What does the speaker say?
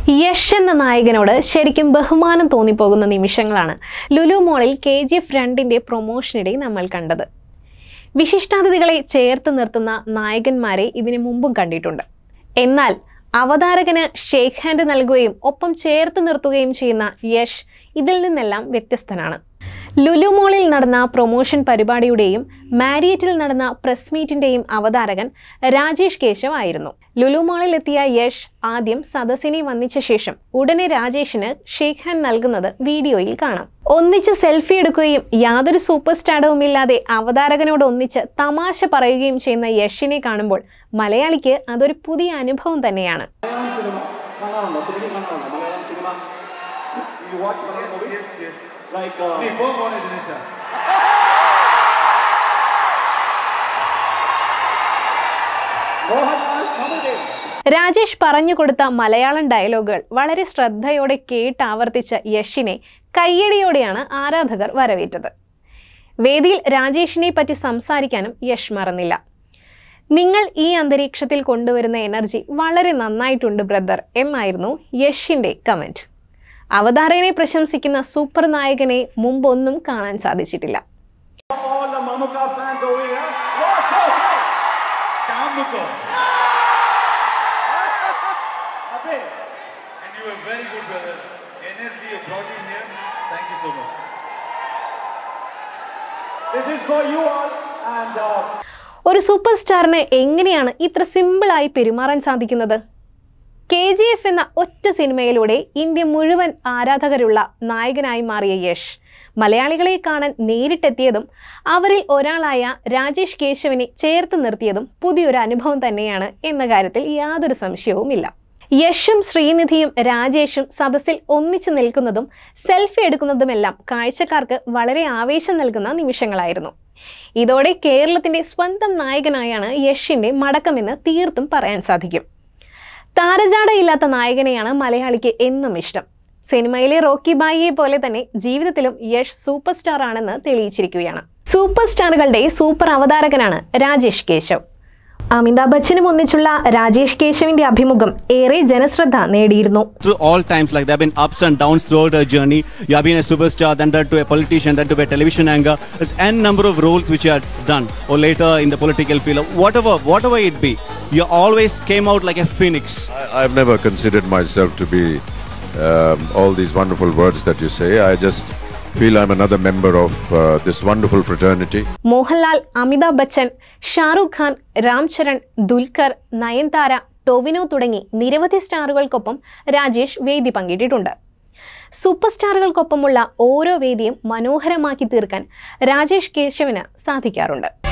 യഷ് എന്ന നായകനോട് ശരിക്കും ബഹുമാനം തോന്നിപ്പോകുന്ന നിമിഷങ്ങളാണ് ലുലു മോളിൽ കെ ജി എഫ് രണ്ടിൻ്റെ പ്രൊമോഷനിടെ നമ്മൾ കണ്ടത് വിശിഷ്ടാതിഥികളെ ചേർത്ത് നിർത്തുന്ന നായകന്മാരെ ഇതിനു മുമ്പും കണ്ടിട്ടുണ്ട് എന്നാൽ അവതാരകന് ഷേക്ക് ഹാൻഡ് നൽകുകയും ഒപ്പം ചേർത്ത് നിർത്തുകയും ചെയ്യുന്ന യഷ് ഇതിൽ നിന്നെല്ലാം വ്യത്യസ്തനാണ് ലുലു മോളിൽ നടന്ന പ്രൊമോഷൻ പരിപാടിയുടെയും മാരിയറ്റിൽ നടന്ന പ്രസ് മീറ്റിന്റെയും അവതാരകൻ രാജേഷ് കേശവ് ആയിരുന്നു ലുലു മോളിൽ എത്തിയ യഷ് ആദ്യം സദസ്സിനെ വന്നിച്ച ശേഷം ഉടനെ രാജേഷിന് ഷേക്ക് ഹാൻഡ് നൽകുന്നത് വീഡിയോയിൽ കാണാം ഒന്നിച്ച് സെൽഫി എടുക്കുകയും യാതൊരു സൂപ്പർ സ്റ്റാർഡവും ഇല്ലാതെ അവതാരകനോട് ഒന്നിച്ച് തമാശ പറയുകയും ചെയ്യുന്ന യഷിനെ കാണുമ്പോൾ മലയാളിക്ക് അതൊരു പുതിയ അനുഭവം തന്നെയാണ് മലയാളം സിനിമ കാണാറുണ്ടോ ശരിക്കും കാണാറുണ്ടോ Malayalam cinema you watch Malayalam movies like नहीं वो कौन है दिनेश सर മോഹൻലാൽ മമ്മൂട്ടി രാജേഷ് പറഞ്ഞു കൊടുത്ത മലയാളം ഡയലോഗുകൾ വളരെ ശ്രദ്ധയോടെ കേട്ട് ആവർത്തിച്ച യഷിനെ കയ്യടിയോടെയാണ് ആരാധകർ വരവേറ്റത് വേദിയിൽ രാജേഷിനെ പറ്റി സംസാരിക്കാനും യഷ് മറന്നില്ല നിങ്ങൾ ഈ അന്തരീക്ഷത്തിൽ കൊണ്ടുവരുന്ന എനർജി വളരെ നന്നായിട്ടുണ്ട് ബ്രദർ എന്നായിരുന്നു യഷിന്റെ കമന്റ് അവതാരകനെ പ്രശംസിക്കുന്ന സൂപ്പർ നായകനെ മുമ്പൊന്നും കാണാൻ സാധിച്ചിട്ടില്ല all the Mamuka fans over here what's up शाम को Abe and you were very good brother energy you brought in here thank you so much this is for you all and uh, ഒരു super സ്റ്റാറിന് എങ്ങനെയാണ് ഇത്ര സിമ്പിളായി പെരുമാറാൻ സാധിക്കുന്നത് K G F എന്ന ഒറ്റ സിനിമയിലൂടെ ഇന്ത്യ മുഴുവൻ ആരാധകരുള്ള നായകനായി മാറിയ യഷ് മലയാളികളെ കാണാൻ നേരിട്ടെത്തിയതും അവരിൽ ഒരാളായ രാജേഷ് കേശവിനെ ചേർത്ത് നിർത്തിയതും പുതിയൊരു അനുഭവം തന്നെയാണ് എന്ന കാര്യത്തിൽ യാതൊരു സംശയവുമില്ല യഷും ശ്രീനിധിയും രാജേഷും സദസ്സിൽ ഒന്നിച്ചു നിൽക്കുന്നതും സെൽഫി എടുക്കുന്നതുമെല്ലാം കാഴ്ചക്കാർക്ക് വളരെ ആവേശം നൽകുന്ന നിമിഷങ്ങളായിരുന്നു ഇതോടെ കേരളത്തിന്റെ സ്വന്തം നായകനായാണ് യഷിന്റെ മടക്കമെന്ന് തീർത്തും പറയാൻ സാധിക്കും താരജാടയില്ലാത്ത നായകനെയാണ് മലയാളിക്ക് എന്നും ഇഷ്ടം സിനിമയിലെ റോക്കി ബായിയെ പോലെ തന്നെ ജീവിതത്തിലും യഷ് സൂപ്പർ സ്റ്റാർ ആണെന്ന് തെളിയിച്ചിരിക്കുകയാണ് സൂപ്പർ സ്റ്റാറുകളുടെ സൂപ്പർ അവതാരകനാണ് രാജേഷ് കേശവ് അമിതാഭ് ബച്ചനും ഒന്നിച്ചുള്ള രാജേഷ് കേശവിന്റെ അഭിമുഖം ഏറെ ജനശ്രദ്ധ നേടിയിരുന്നു through all times like there have been ups and downs throughout her journey you have been a superstar then that to a politician then to a television anchor there's n number of roles which you have done or later in the political field or whatever whatever it be you always came out like a phoenix I- I've never considered myself to be um, all these wonderful words that you say. I just feel I'm another member of uh, this wonderful fraternity. Mohanlal Amitabh Bachchan Shahrukh Khan Ram Charan Dulquer Nayanthara Tovino തുടങ്ങി നിരവധി സ്റ്റാറുകൾക്കൊപ്പം രാജേഷ് വേദി പങ്കിട്ടിട്ടുണ്ട് super സ്റ്റാറുകൾക്കൊപ്പമുള്ള ഓരോ വേദിയും മനോഹരമാക്കി തീർക്കാൻ രാജേഷ് കേശവിന് സാധിക്കാറുണ്ട്